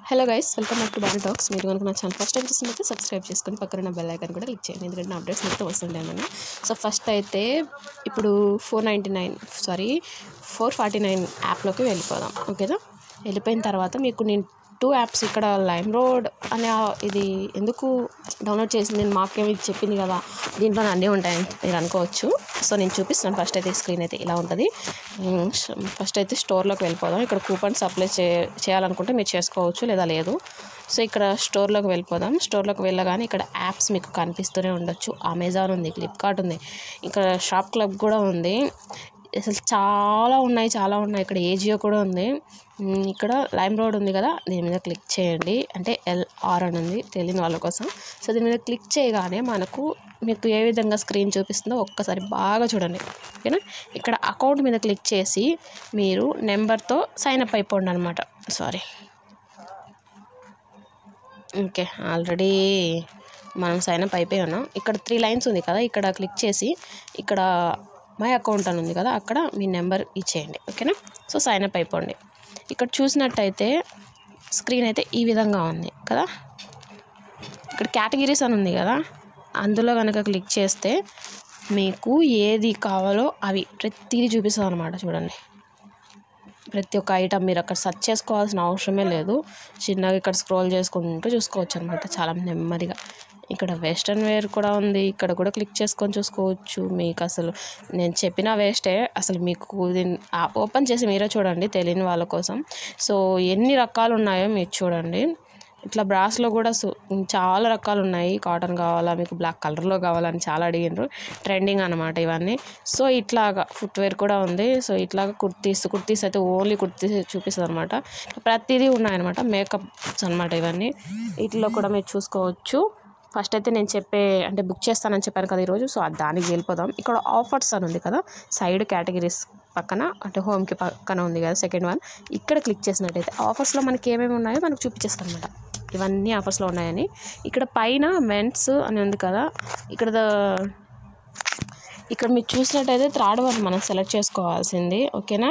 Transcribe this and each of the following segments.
hello guys welcome back to body talks మీరు కనుక నా ఛానల్ ఫస్ట్ టైం చూస్తుంటే సబ్స్క్రైబ్ చేసుకొని పక్కన బెల్ ఐకాన్ కూడా క్లిక్ చేయండి ఎందుకంటే నా అప్డేట్స్ మొత్తం వస్తుంటాయి సో ఫస్ట్ అయితే ఇప్పుడు four ninety nine sorry four forty nine యాప్లోకి వెళ్ళిపోదాం ఓకేనా వెళ్ళిపోయిన తర్వాత మీకు నేను టూ యాప్స్ ఇక్కడ లైమ్ రోడ్ అనే ఆ- ఇది ఎందుకు డౌన్లోడ్ చేసింది నేను మాకేమి చెప్పింది కదా దీంట్లో అన్నీ ఉంటాయని మీరు అనుకోవచ్చు సో నేను చూపిస్తాను ఫస్ట్ అయితే స్క్రీన్ అయితే ఇలా ఉంటుంది ఫస్ట్ అయితే స్టోర్లోకి వెళ్ళిపోదాం ఇక్కడ కూపన్స్ అప్లై చే చేయాలనుకుంటే మీరు చేసుకోవచ్చు లేదా లేదు సో ఇక్కడ స్టోర్లోకి వెళ్ళిపోదాం స్టోర్లోకి వెళ్ళగానే ఇక్కడ యాప్స్ మీకు కనిపిస్తూనే ఉండొచ్చు అమెజాన్ ఉంది ఫ్లిప్కార్ట్ ఉంది ఇక్కడ షాప్ క్లబ్ కూడా ఉంది అసలు చాలా ఉన్నాయి చాలా ఉన్నాయి ఇక్కడ ఏజియో కూడా ఉంది ఉమ్, ఇక్కడ లైమ్ రోడ్ ఉంది కదా దీని మీద క్లిక్ చేయండి అంటే ఎల్ఆర్ అని ఉంది తెలియని వాళ్ళ కోసం సో దీని మీద క్లిక్ చేయగానే మనకు మీకు ఏ విధంగా స్క్రీన్ చూపిస్తుందో ఒక్కసారి బాగా చూడండి ఓకేనా ఇక్కడ అకౌంట్ మీద క్లిక్ చేసి మీరు నెంబర్తో సైన్ అప్ అయిపోండి అనమాట సారీ ఓకే ఆల్రెడీ మనం సైన్ అప్ అయిపోయి ఉన్నాం ఇక్కడ త్రీ లైన్స్ ఉంది కదా ఇక్కడ క్లిక్ చేసి ఇక్కడ మై అకౌంట్ అని ఉంది కదా అక్కడ మీ నెంబర్ ఇచ్చేయండి ఓకేనా సో సైన్ అప్ అయిపోండి ఇక్కడ చూసినట్టయితే స్క్రీన్ అయితే ఈ విధంగా ఉంది కదా ఇక్కడ కేటగిరీస్ అని ఉంది కదా అందులో కనుక క్లిక్ చేస్తే మీకు ఏది కావాలో అవి ప్రతిదీ చూపిస్తుంది అనమాట చూడండి ప్రతి ఒక్క ఐటమ్ మీరు అక్కడ సెర్చ్ చేసుకోవాల్సిన అవసరమే లేదు చిన్నగా ఇక్కడ స్క్రోల్ చేసుకుంటూ చూసుకోవచ్చు అనమాట చాలా నెమ్మదిగా ఇక్కడ వెస్ట్రన్ వేర్ కూడా ఉంది ఇక్కడ కూడా క్లిక్ చేసుకొని చూసుకోవచ్చు మీకు అసలు నేను చెప్పిన వేస్టే అసలు మీకు దీన్ని ఓపెన్ చేసి మీరే చూడండి తెలియని వాళ్ళ కోసం సో ఎన్ని రకాలు ఉన్నాయో మీరు చూడండి ఇట్లా బ్రాస్లో కూడా సు- చాలా రకాలు ఉన్నాయి కాటన్ కావాలా మీకు బ్లాక్ కలర్లో కావాలని చాలా అడిగినారు ట్రెండింగ్ అనమాట ఇవన్నీ సో ఇట్లాగా ఫుట్వేర్ కూడా ఉంది సో ఇట్లాగా కుర్తీస్ కుర్తీస్ అయితే ఓన్లీ కుర్తీస్ చూపిస్తుంది అనమాట ప్రతిదీ ఉన్నాయన్నమాట మేకప్స్ అనమాట ఇవన్నీ వీటిలో కూడా మీరు చూసుకోవచ్చు ఫస్ట్ అయితే నేను చెప్పే అంటే బుక్ చేస్తానని చెప్పాను కదా ఈరోజు సో అది దానికి వెళ్ళిపోదాం ఇక్కడ ఆఫర్స్ అని ఉంది కదా సైడ్ కేటగిరీస్ పక్కన అంటే హోమ్కి పక్కన ఉంది కదా సెకండ్ వన్ ఇక్కడ క్లిక్ చేసినట్టయితే ఆఫర్స్లో మనకి ఏమేమి ఉన్నాయో మనకు చూపించేస్తాను అనమాట ఇవన్నీ ఆఫర్స్లో ఉన్నాయని ఇక్కడ పైన మెన్స్ అని ఉంది కదా ఇక్కడ ద- ఇక్కడ మీరు చూసినట్టయితే థర్డ్ వన్ మనం సెలెక్ట్ చేసుకోవాల్సింది ఓకేనా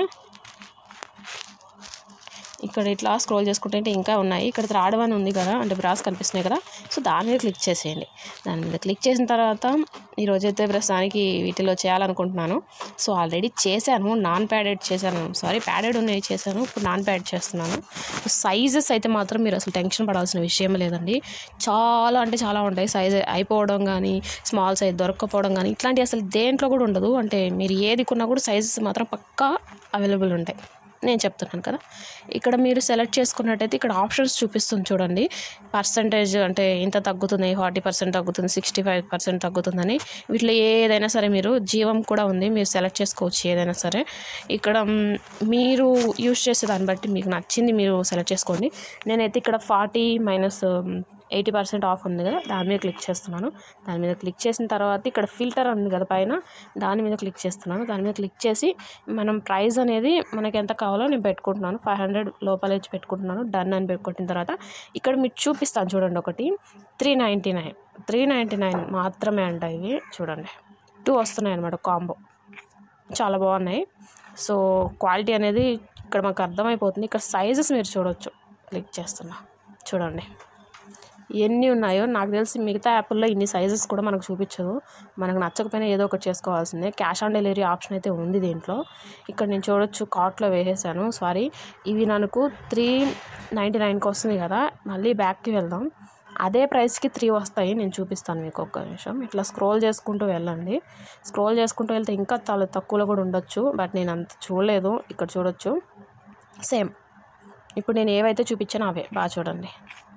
ఇక్కడ ఇట్లా స్క్రోల్ చేసుకుంటే ఇంకా ఉన్నాయి ఇక్కడ థర్డ్ వన్ ఉంది కదా అంటే బ్రాస్ కనిపిస్తున్నాయి కదా సో దాని మీద క్లిక్ చేసేయండి దాని మీద క్లిక్ చేసిన తర్వాత ఈరోజైతే ప్రస్తుతానికి వీటిలో చేయాలనుకుంటున్నాను సో ఆల్రెడీ చేశాను నాన్ ప్యాడెడ్ చేశాను సారీ ప్యాడెడ్ ఉన్నాయి చేశాను ఇప్పుడు నాన్ ప్యాడెడ్ చేస్తున్నాను సైజెస్ అయితే మాత్రం మీరు అసలు టెన్షన్ పడాల్సిన విషయం లేదండి చాలా అంటే చాలా ఉంటాయి సైజ్ అయిపోవడం కానీ స్మాల్ సైజ్ దొరకకపోవడం కానీ ఇట్లాంటివి అసలు దేంట్లో కూడా ఉండదు అంటే మీరు ఏది కొన్నా కూడా సైజెస్ మాత్రం పక్కా అవైలబుల్ ఉంటాయి నేను చెప్తున్నాను కదా ఇక్కడ మీరు సెలెక్ట్ చేసుకున్నట్టయితే ఇక్కడ ఆప్షన్స్ చూపిస్తుంది చూడండి పర్సంటేజ్ అంటే ఇంత తగ్గుతుంది ఫార్టీ పర్సెంట్ తగ్గుతుంది సిక్స్టీ ఫైవ్ పర్సెంట్ తగ్గుతుందని వీటిలో ఏదైనా సరే మీరు జీవం కూడా ఉంది మీరు సెలెక్ట్ చేసుకోవచ్చు ఏదైనా సరే ఇక్కడ మ్, మీరు యూస్ చేసే దాన్ని బట్టి మీకు నచ్చింది మీరు సెలెక్ట్ చేసుకోండి నేనైతే ఇక్కడ forty minus eighty percent off ఉంది కదా దాని మీద క్లిక్ చేస్తున్నాను దాని మీద క్లిక్ చేసిన తర్వాత ఇక్కడ ఫిల్టర్ ఉంది కదా పైన దాని మీద క్లిక్ చేస్తున్నాను దాని మీద క్లిక్ చేసి మనం ప్రైస్ అనేది మనకి ఎంత కావాలో నేను పెట్టుకుంటున్నాను ఫైవ్ హండ్రెడ్ లోపల ఇచ్చి పెట్టుకుంటున్నాను డన్ అని పెట్టుకున్న తర్వాత ఇక్కడ మీకు చూపిస్తాను చూడండి ఒకటి three ninety nine three ninety nine మాత్రమే అంట ఇవి చూడండి టూ వస్తున్నాయి అనమాట కాంబో చాలా బాగున్నాయి సో క్వాలిటీ అనేది ఇక్కడ మాకు అర్థమైపోతుంది ఇక్కడ సైజెస్ మీరు చూడొచ్చు క్లిక్ చేస్తున్నా చూడండి ఎన్ని ఉన్నాయో నాకు తెలిసి మిగతా యాప్ల్లో ఇన్ని సైజెస్ కూడా మనకు చూపించదు మనకు నచ్చకపోయినా ఏదో ఒకటి చేసుకోవాల్సిందే క్యాష్ ఆన్ డెలివరీ ఆప్షన్ అయితే ఉంది దీంట్లో ఇక్కడ నేను చూడొచ్చు కార్ట్లో వేసేసాను సారీ ఇవి నాకు త్రీ నైంటీ నైన్కి వస్తుంది కదా మళ్ళీ బ్యాక్కి వెళ్దాం అదే ప్రైస్కి త్రీ వస్తాయి నేను చూపిస్తాను మీకు ఒక్క నిమిషం ఇట్లా స్క్రోల్ చేసుకుంటూ వెళ్ళండి స్క్రోల్ చేసుకుంటూ వెళ్తే ఇంకా చాలా తక్కువలో కూడా ఉండొచ్చు బట్ నేను అంత చూడలేదు ఇక్కడ చూడొచ్చు సేమ్ ఇప్పుడు నేను ఏవైతే చూపించానో అవే బాగా చూడండి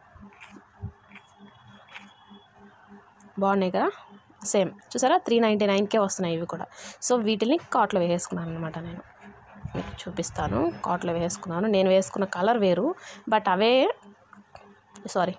బాగున్నాయి కదా సేమ్ చూసారా త్రీ నైంటీ నైన్కే వస్తున్నాయి ఇవి కూడా సో వీటిని కార్ట్లో వేసుకున్నాను అనమాట నేను మీకు చూపిస్తాను కార్ట్లో వేసుకున్నాను నేను వేసుకున్న కలర్ వేరు బట్ అవే సారీ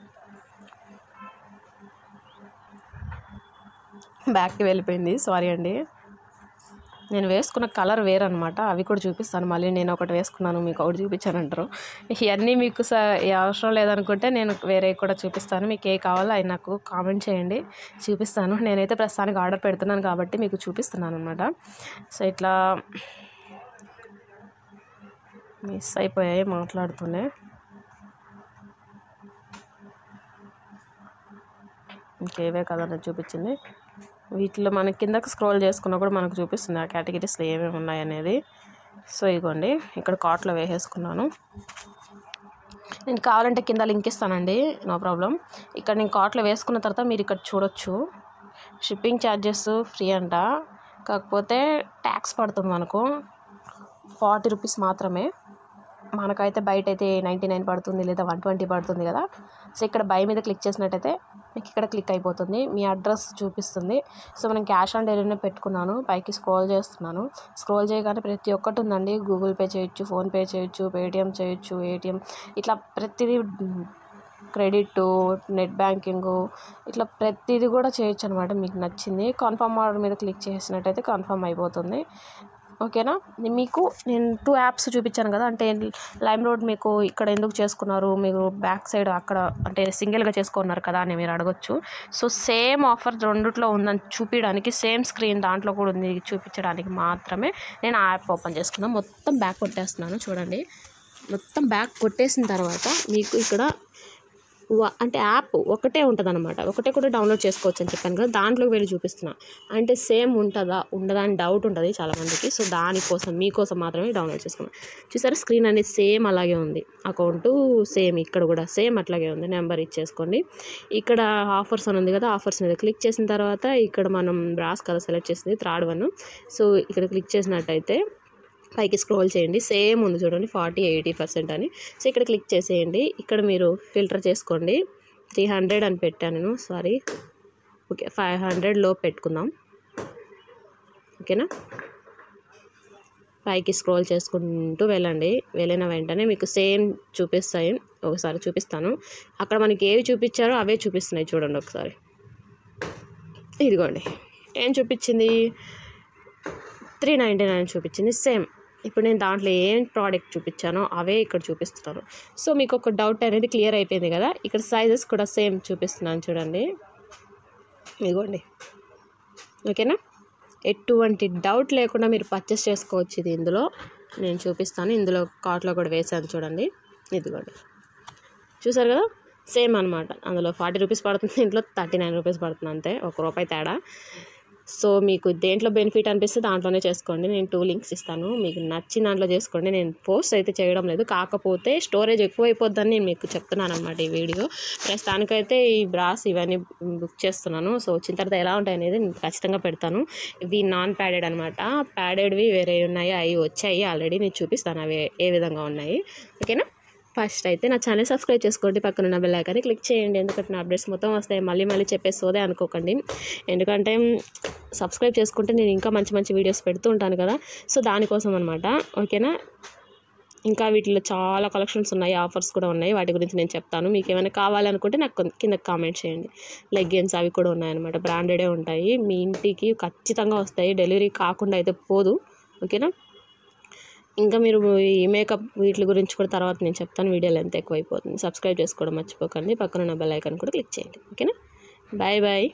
బ్యాక్కి వెళ్ళిపోయింది సారీ అండి నేను వేసుకున్న కలర్ వేరనమాట అవి కూడా చూపిస్తాను మళ్ళీ నేను ఒకటి వేసుకున్నాను మీకు ఒకటి చూపించాను అంటారు ఇవన్నీ మీకు స ఈ అవసరం లేదనుకుంటే నేను వేరే కూడా చూపిస్తాను మీకు ఏ కావాలో అవి నాకు కామెంట్ చేయండి చూపిస్తాను నేనైతే ప్రస్తుతానికి ఆర్డర్ పెడుతున్నాను కాబట్టి మీకు చూపిస్తున్నాను అనమాట సో ఇట్లా మిస్ అయిపోయాయి మాట్లాడుతూనే ఇంకేవే కదా నేను చూపించింది వీటిలో మన కిందకి స్క్రోల్ చేసుకున్నా కూడా మనకు చూపిస్తుంది ఆ కేటగిరీస్లో ఏమేమి ఉన్నాయనేది సో ఇగోండి ఇక్కడ కార్ట్లో వేసేసుకున్నాను నేను కావాలంటే కింద లింక్ ఇస్తానండి నో ప్రాబ్లం ఇక్కడ నేను కార్ట్లో వేసుకున్న తర్వాత మీరు ఇక్కడ చూడొచ్చు షిప్పింగ్ ఛార్జెస్ ఫ్రీ అంట కాకపోతే ట్యాక్స్ పడుతుంది మనకు ఫార్టీ రూపీస్ మాత్రమే మనకైతే బయట అయితే నైంటీ నైన్ పడుతుంది లేదా వన్ ట్వంటీ పడుతుంది కదా సో ఇక్కడ బై మీద క్లిక్ చేసినట్టయితే మీకు ఇక్కడ క్లిక్ అయిపోతుంది మీ అడ్రస్ చూపిస్తుంది సో మనం క్యాష్ ఆన్ డెలివరీనే పెట్టుకున్నాను పైకి స్క్రోల్ చేస్తున్నాను స్క్రోల్ చేయగానే ప్రతి ఒక్కటి ఉందండి గూగుల్ పే చేయొచ్చు ఫోన్పే చేయొచ్చు పేటిఎం చేయొచ్చు ఏటీఎం ఇట్లా ప్రతిదీ క్రెడిట్ నెట్ బ్యాంకింగ్ ఇట్లా ప్రతిదీ కూడా చేయొచ్చు అనమాట మీకు నచ్చింది కన్ఫర్మ్ ఆర్డర్ మీద క్లిక్ చేసినట్టయితే కన్ఫర్మ్ అయిపోతుంది ఓకేనా మీకు నేను టూ యాప్స్ చూపించాను కదా అంటే లైమ్ రోడ్ మీకు ఇక్కడ ఎందుకు చేసుకున్నారు మీరు బ్యాక్ సైడ్ అక్కడ అంటే సింగిల్గా చేసుకున్నారు కదా అని మీరు అడగొచ్చు సో సేమ్ ఆఫర్ రెండిట్లో ఉందని చూపించడానికి సేమ్ స్క్రీన్ దాంట్లో కూడా ఉంది చూపించడానికి మాత్రమే నేను ఆ యాప్ ఓపెన్ చేసుకున్నాను మొత్తం బ్యాక్ కొట్టేస్తున్నాను చూడండి మొత్తం బ్యాక్ కొట్టేసిన తర్వాత మీకు ఇక్కడ వ- అంటే యాప్ ఒకటే ఉంటుంది అనమాట ఒకటే కూడా డౌన్లోడ్ చేసుకోవచ్చు అని చెప్పాను కదా దాంట్లోకి వెళ్ళి చూపిస్తున్నా అంటే సేమ్ ఉంటుందా ఉండదా అని డౌట్ ఉంటుంది చాలామందికి సో దానికోసం మీకోసం మాత్రమే డౌన్లోడ్ చేసుకున్నాను చూసారా స్క్రీన్ అనేది సేమ్ అలాగే ఉంది అకౌంట్ సేమ్ ఇక్కడ కూడా సేమ్ అట్లాగే ఉంది నెంబర్ ఇచ్చేసుకోండి ఇక్కడ ఆఫర్స్ అని ఉంది కదా ఆఫర్స్ మీద క్లిక్ చేసిన తర్వాత ఇక్కడ మనం బ్రాస్ కలర్ సెలెక్ట్ చేసింది థర్డ్ వన్ సో ఇక్కడ క్లిక్ చేసినట్టయితే పైకి స్క్రోల్ చేయండి సేమ్ ఉంది చూడండి ఫార్టీ ఎయిటీ పర్సెంట్ అని సో ఇక్కడ క్లిక్ చేసేయండి ఇక్కడ మీరు ఫిల్టర్ చేసుకోండి త్రీ హండ్రెడ్ అని పెట్టాను నేను సారీ ఓకే ఫైవ్ హండ్రెడ్ లో పెట్టుకుందాం ఓకేనా పైకి స్క్రోల్ చేసుకుంటూ వెళ్ళండి వెళ్ళిన వెంటనే మీకు సేమ్ చూపిస్తాయి ఒకసారి చూపిస్తాను అక్కడ మనకి ఏవి చూపించారో అవే చూపిస్తున్నాయి చూడండి ఒకసారి ఇదిగోండి ఏం చూపించింది త్రీ నైంటీ నైన్ చూపించింది సేమ్ ఇప్పుడు నేను దాంట్లో ఏం ప్రోడక్ట్ చూపించానో అవే ఇక్కడ చూపిస్తున్నాను సో మీకు ఒక డౌట్ అనేది క్లియర్ అయిపోయింది కదా ఇక్కడ సైజెస్ కూడా సేమ్ చూపిస్తున్నాను చూడండి ఇదిగోండి ఓకేనా ఎటువంటి డౌట్ లేకుండా మీరు పర్చేస్ చేసుకోవచ్చు ఇది ఇందులో నేను చూపిస్తాను ఇందులో కార్ట్లో కూడా వేసాను చూడండి ఇదిగోండి చూసారు కదా సేమ్ అనమాట అందులో ఫార్టీ రూపీస్ పడుతుంది ఇంట్లో థర్టీ నైన్ రూపీస్ పడుతుంది అంతే ఒక రూపాయి తేడా సో మీకు దేంట్లో బెనిఫిట్ అనిపిస్తే దాంట్లోనే చేసుకోండి నేను టూ లింక్స్ ఇస్తాను మీకు నచ్చిన దాంట్లో చేసుకోండి నేను పోస్ట్ అయితే చేయడం లేదు కాకపోతే స్టోరేజ్ ఎక్కువ అయిపోద్దని నేను మీకు చెప్తున్నాను అనమాట ఈ వీడియో ప్రస్తుతానికైతే ఈ బ్రాస్ ఇవన్నీ బుక్ చేస్తున్నాను సో వచ్చిన తర్వాత ఎలా ఉంటాయి అనేది నేను ఖచ్చితంగా పెడతాను ఇవి నాన్ ప్యాడెడ్ అనమాట ప్యాడెడ్వి వేరే ఉన్నాయి అవి వచ్చాయి ఆల్రెడీ నేను చూపిస్తాను అవి ఏ విధంగా ఉన్నాయి ఓకేనా ఫస్ట్ అయితే నా ఛానల్ సబ్స్క్రైబ్ చేసుకోండి పక్కన ఉన్న బెల్ ఐకాన్ని క్లిక్ చేయండి ఎందుకంటే నా అప్డేట్స్ మొత్తం వస్తాయి మళ్ళీ మళ్ళీ చెప్పేసోదే అనుకోకండి ఎందుకంటే సబ్స్క్రైబ్ చేసుకుంటే నేను ఇంకా మంచి మంచి వీడియోస్ పెడుతూ ఉంటాను కదా సో దానికోసం అనమాట ఓకేనా ఇంకా వీటిలో చాలా కలెక్షన్స్ ఉన్నాయి ఆఫర్స్ కూడా ఉన్నాయి వాటి గురించి నేను చెప్తాను మీకు ఏమైనా కావాలనుకుంటే నాకు కొంత- కింద కామెంట్ చేయండి లెగ్గిన్స్ అవి కూడా ఉన్నాయన్నమాట బ్రాండెడే ఉంటాయి మీ ఇంటికి ఖచ్చితంగా వస్తాయి డెలివరీ కాకుండా అయితే పోదు ఓకేనా ఇంకా మీరు ఈ మేకప్ వీటి గురించి కూడా తర్వాత నేను చెప్తాను వీడియోలో ఎంత ఎక్కువ అయిపోతుంది సబ్స్క్రైబ్ చేసుకోవడం మర్చిపోకండి పక్కన ఉన్న బెల్ ఐకాన్ కూడా క్లిక్ చేయండి ఓకేనా బాయ్ బాయ్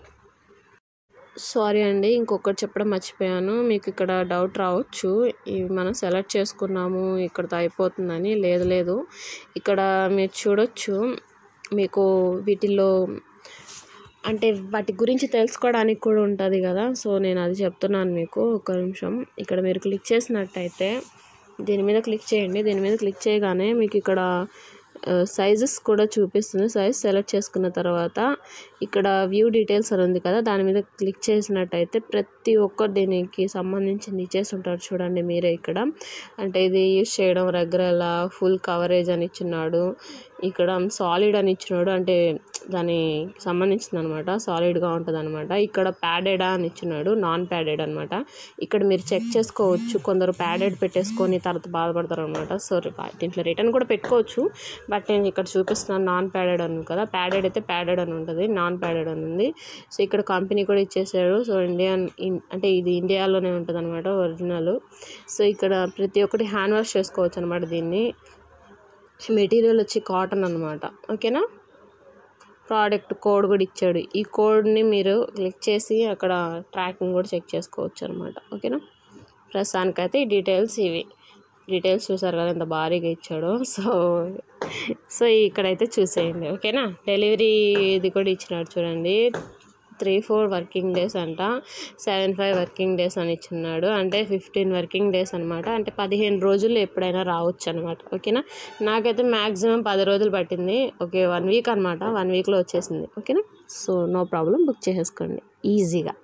సారీ అండి ఇంకొకటి చెప్పడం మర్చిపోయాను మీకు ఇక్కడ డౌట్ రావచ్చు ఇవి మనం సెలెక్ట్ చేసుకున్నాము ఇక్కడతో అయిపోతుందని లేదు లేదు ఇక్కడ మీరు చూడొచ్చు మీకు వీటిల్లో అంటే వాటి గురించి తెలుసుకోవడానికి కూడా ఉంటుంది కదా సో నేను అది చెప్తున్నాను మీకు ఒక నిమిషం ఇక్కడ మీరు క్లిక్ చేసినట్టయితే దీని మీద క్లిక్ చేయండి దీని మీద క్లిక్ చేయగానే మీకు ఇక్కడ సైజెస్ కూడా చూపిస్తుంది సైజ్ సెలెక్ట్ చేసుకున్న తర్వాత ఇక్కడ వ్యూ డీటెయిల్స్ అని ఉంది కదా దాని మీద క్లిక్ చేసినట్టయితే ప్రతి ఒక్క దీనికి సంబంధించింది ఇచ్చేసి ఉంటారు చూడండి మీరే ఇక్కడ అంటే ఇది యూస్ చేయడం రెగ్యులర్ ఫుల్ కవరేజ్ అని ఇచ్చినాడు ఇక్కడ సాలిడ్ అని ఇచ్చినాడు అంటే దాని సంబంధించింది అనమాట సాలిడ్గా ఉంటుంది అనమాట ఇక్కడ ప్యాడెడా అని ఇచ్చినాడు నాన్ ప్యాడెడ్ అనమాట ఇక్కడ మీరు చెక్ చేసుకోవచ్చు కొందరు ప్యాడెడ్ పెట్టేసుకొని తర్వాత బాధపడతారు అనమాట సో దీంట్లో రిటర్న్ కూడా పెట్టుకోవచ్చు బట్ నేను ఇక్కడ చూపిస్తున్నాను నాన్ ప్యాడెడ్ అని కదా ప్యాడెడ్ అయితే ప్యాడెడ్ అని ఉంటుంది నాన్ ప్యాడెడ్ అని ఉంది సో ఇక్కడ కంపెనీ కూడా ఇచ్చేసాడు సో ఇండియన్ ఇన్- అంటే ఇది ఇండియాలోనే ఉంటుంది అనమాట ఒరిజినల్ సో ఇక్కడ ప్రతి ఒక్కటి హ్యాండ్ వాష్ చేసుకోవచ్చు అనమాట దీన్ని మెటీరియల్ వచ్చి కాటన్ అనమాట ఓకేనా ప్రోడక్ట్ కోడ్ కూడా ఇచ్చాడు ఈ కోడ్ని మీరు క్లిక్ చేసి అక్కడ ట్రాకింగ్ కూడా చెక్ చేసుకోవచ్చు అనమాట ఓకేనా ప్రస్తుతానికైతే ఈ డీటెయిల్స్ ఇవి డీటెయిల్స్ చూసారు కదా ఎంత భారీగా ఇచ్చాడో సో సో ఇక్కడైతే చూసేయండి ఓకేనా డెలివరీ ఇది కూడా ఇచ్చినాడు చూడండి త్రీ ఫోర్ వర్కింగ్ డేస్ అంట సెవెన్ ఫైవ్ వర్కింగ్ డేస్ అని ఇచ్చున్నాడు అంటే ఫిఫ్టీన్ వర్కింగ్ డేస్ అనమాట అంటే పదిహేను రోజుల్లో ఎప్పుడైనా రావచ్చు అనమాట ఓకేనా నాకైతే మ్యాక్సిమం పది రోజులు పట్టింది ఓకే వన్ వీక్ అనమాట వన్ వీక్లో వచ్చేసింది ఓకేనా సో నో ప్రాబ్లం బుక్ చేసేసుకోండి ఈజీగా